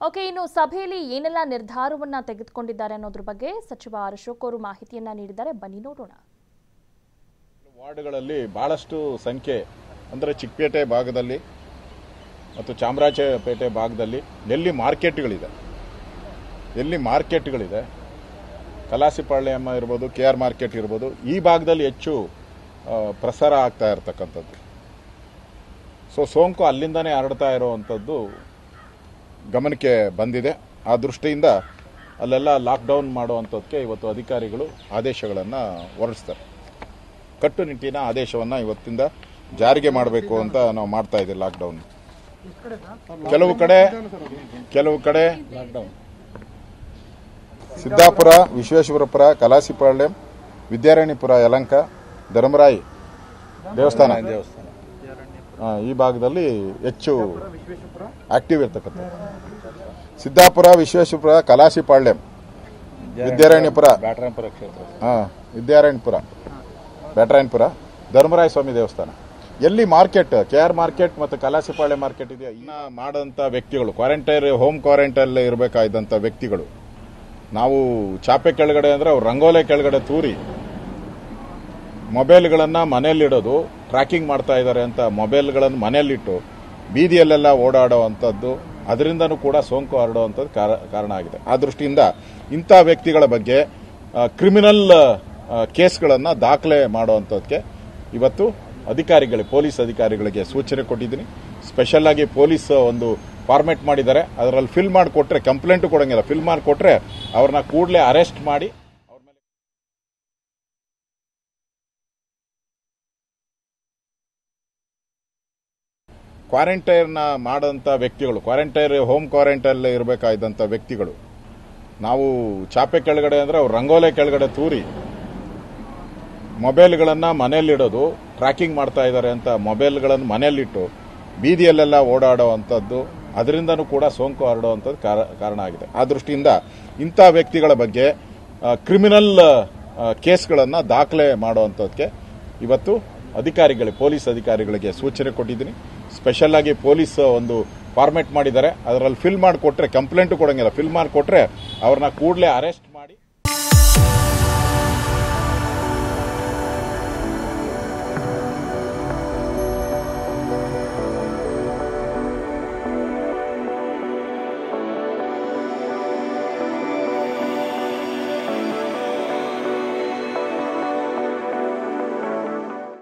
okay ಇನ್ನು ಸಭೆಯಲ್ಲಿ ಏನೆಲ್ಲ ನಿರ್ಧಾರವನ್ನ ತೆಗೆದುಕೊಂಡಿದ್ದಾರೆ ಅನ್ನೋದ್ರ ಬಗ್ಗೆ ಸಚಿವ ಅಶೋಕ್ ಅವರು ಮಾಹಿತಿಯನ್ನ ನೀಡಿದ್ದಾರೆ ಬನ್ನಿ ನೋಡೋಣ ವಾರ್ಡ್ಗಳಲ್ಲಿ ಬಹಳಷ್ಟು ಸಂಖ್ಯೆ ಅಂದರೆ ಚಿಕ್ಕಪೇಟೆ ಭಾಗದಲ್ಲಿ ಮತ್ತು ಚಾಮರಾಜಪೇಟೆ ಭಾಗದಲ್ಲಿ ಎಲ್ಲಿ ಮಾರ್ಕೆಟ್ಗಳಿದೆ ಎಲ್ಲಿ ಮಾರ್ಕೆಟ್ಗಳಿದೆ ಕಲಾಸಿಪಾಳ್ಯಮ್ಮ ಇರ್ಬೋದು ಕೆ ಆರ್ ಮಾರ್ಕೆಟ್ ಇರ್ಬೋದು ಈ ಭಾಗದಲ್ಲಿ ಹೆಚ್ಚು ಆ, ಪ್ರಸಾರ ಆಗ್ತಾ ಇರತಕ್ಕಂಥದ್ದು ಸೊ ಸೋಂಕು ಅಲ್ಲಿಂದನೇ ಹರಡ್ತಾ ಇರುವಂಥದ್ದು ಗಮನಕ್ಕೆ ಬಂದಿದೆ ಆ ದೃಷ್ಟಿಯಿಂದ ಅಲ್ಲೆಲ್ಲ ಲಾಕ್ಡೌನ್ ಮಾಡುವಂಥದ್ದಕ್ಕೆ ಇವತ್ತು ಅಧಿಕಾರಿಗಳು ಆದೇಶಗಳನ್ನು ಹೊರಡಿಸ್ತಾರೆ ಕಟ್ಟುನಿಟ್ಟಿನ ಆದೇಶವನ್ನು ಇವತ್ತಿಂದ ಜಾರಿಗೆ ಮಾಡಬೇಕು ಅಂತ ನಾವು ಮಾಡ್ತಾ ಇದ್ದೀವಿ ಲಾಕ್ಡೌನ್ ಕೆಲವು ಕಡೆ ಕೆಲವು ಕಡೆ ಸಿದ್ದಾಪುರ ವಿಶ್ವೇಶ್ವರಪುರ ಕಲಾಸಿಪಾಳ್ಯಂ ವಿದ್ಯಾರಣ್ಯಪುರ ಯಲಂಕ ಧರ್ಮರಾಯಿ ದೇವಸ್ಥಾನ ಆ, ಈ ಭಾಗದಲ್ಲಿ ಹೆಚ್ಚು ಆಕ್ಟಿವ್ ಇರ್ತಕ್ಕಂಥ ಸಿದ್ದಾಪುರ ವಿಶ್ವೇಶ್ವರಪುರ ಕಲಾಸಿಪಾಳ್ಯಂ ವಿದ್ಯಾರಣ್ಯಪುರ ಬ್ಯಾಟರಾಯಪುರ ಕ್ಷೇತ್ರ ಹಾ ವಿದ್ಯಾರಾಯಣಪುರ ಬ್ಯಾಟರಾಯಣಪುರ ಧರ್ಮರಾಯ ಸ್ವಾಮಿ ದೇವಸ್ಥಾನ ಎಲ್ಲಿ ಮಾರ್ಕೆಟ್ ಕೆ ಆರ್ ಮಾರ್ಕೆಟ್ ಮತ್ತು ಕಲಾಸಿಪಾಳ್ಯ ಮಾರ್ಕೆಟ್ ಇದೆಯಾ ಇನ್ನ ಮಾಡಂತ ವ್ಯಕ್ತಿಗಳು ಕ್ವಾರಂಟೈನ್ ಹೋಮ್ ಕ್ವಾರಂಟೈನ್ ಇರಬೇಕಾದಂತ ವ್ಯಕ್ತಿಗಳು ನಾವು ಚಾಪೆ ಕೆಳಗಡೆ ಅಂದ್ರೆ ಅವ್ರು ರಂಗೋಲೆ ಕೆಳಗಡೆ ತೂರಿ ಮೊಬೈಲ್ಗಳನ್ನ ಮನೆಯಲ್ಲಿಡೋದು ಟ್ರ್ಯಾಕಿಂಗ್ ಮಾಡ್ತಾ ಇದ್ದಾರೆ ಅಂತ ಮೊಬೈಲ್ಗಳನ್ನು ಮನೆಯಲ್ಲಿಟ್ಟು ಬೀದಿಯಲ್ಲೆಲ್ಲ ಓಡಾಡುವಂಥದ್ದು ಅದರಿಂದನೂ ಕೂಡ ಸೋಂಕು ಹರಡುವಂಥದ್ದು ಕಾರ- ಕಾರಣ ಆಗಿದೆ ಆ ದೃಷ್ಟಿಯಿಂದ ಇಂಥ ವ್ಯಕ್ತಿಗಳ ಬಗ್ಗೆ ಕ್ರಿಮಿನಲ್ ಕೇಸ್ಗಳನ್ನು ದಾಖಲೆ ಮಾಡುವಂಥದ್ದಕ್ಕೆ ಇವತ್ತು ಅಧಿಕಾರಿಗಳಿಗೆ ಪೊಲೀಸ್ ಅಧಿಕಾರಿಗಳಿಗೆ ಸೂಚನೆ ಕೊಟ್ಟಿದ್ದೀನಿ ಸ್ಪೆಷಲ್ ಆಗಿ ಪೊಲೀಸ್ ಒಂದು ಫಾರ್ಮೆಟ್ ಮಾಡಿದ್ದಾರೆ ಅದರಲ್ಲಿ ಫಿಲ್ ಮಾಡಿಕೊಟ್ರೆ ಕಂಪ್ಲೇಂಟ್ ಕೊಡಂಗಿಲ್ಲ ಫಿಲ್ ಮಾಡಿಕೊಟ್ರೆ ಅವ್ರನ್ನ ಕೂಡಲೇ ಅರೆಸ್ಟ್ ಮಾಡಿ ಅವ್ರ ಮೇಲೆ ಕ್ವಾರಂಟೈನ್ ಮಾಡಂತ ವ್ಯಕ್ತಿಗಳು ಕ್ವಾರಂಟೈನ್ ಹೋಮ್ ಕ್ವಾರಂಟೈನ್ ಇರಬೇಕಾದಂತ ವ್ಯಕ್ತಿಗಳು ನಾವು ಚಾಪೆ ಕೆಳಗಡೆ ಅಂದ್ರೆ ಅವ್ರು ರಂಗೋಲೆ ಕೆಳಗಡೆ ತೂರಿ ಮೊಬೈಲ್ಗಳನ್ನ ಮನೆಯಲ್ಲಿಡೋದು ಟ್ರ್ಯಾಕಿಂಗ್ ಮಾಡ್ತಾ ಇದ್ದಾರೆ ಅಂತ ಮೊಬೈಲ್ಗಳನ್ನು ಮನೆಯಲ್ಲಿಟ್ಟು ಬೀದಿಯಲ್ಲೆಲ್ಲ ಓಡಾಡುವಂಥದ್ದು ಅದರಿಂದನೂ ಕೂಡ ಸೋಂಕು ಹರಡುವಂಥದ್ದು ಕಾರ- ಕಾರಣ ಆಗಿದೆ ಆ ದೃಷ್ಟಿಯಿಂದ ಇಂಥ ವ್ಯಕ್ತಿಗಳ ಬಗ್ಗೆ ಕ್ರಿಮಿನಲ್ ಕೇಸ್ಗಳನ್ನು ದಾಖಲೆ ಮಾಡುವಂಥದ್ದಕ್ಕೆ ಇವತ್ತು ಅಧಿಕಾರಿಗಳಿಗೆ ಪೊಲೀಸ್ ಅಧಿಕಾರಿಗಳಿಗೆ ಸೂಚನೆ ಕೊಟ್ಟಿದ್ದೀನಿ ಸ್ಪೆಷಲ್ ಆಗಿ ಪೊಲೀಸ್ ಒಂದು ಫಾರ್ಮೆಟ್ ಮಾಡಿದ್ದಾರೆ ಅದರಲ್ಲಿ ಫಿಲ್ ಮಾಡಿಕೊಟ್ರೆ ಕಂಪ್ಲೇಂಟ್ ಕೊಡಂಗಿಲ್ಲ ಫಿಲ್ ಮಾಡಿಕೊಟ್ರೆ ಅವ್ರನ್ನ ಕೂಡಲೇ ಅರೆಸ್ಟ್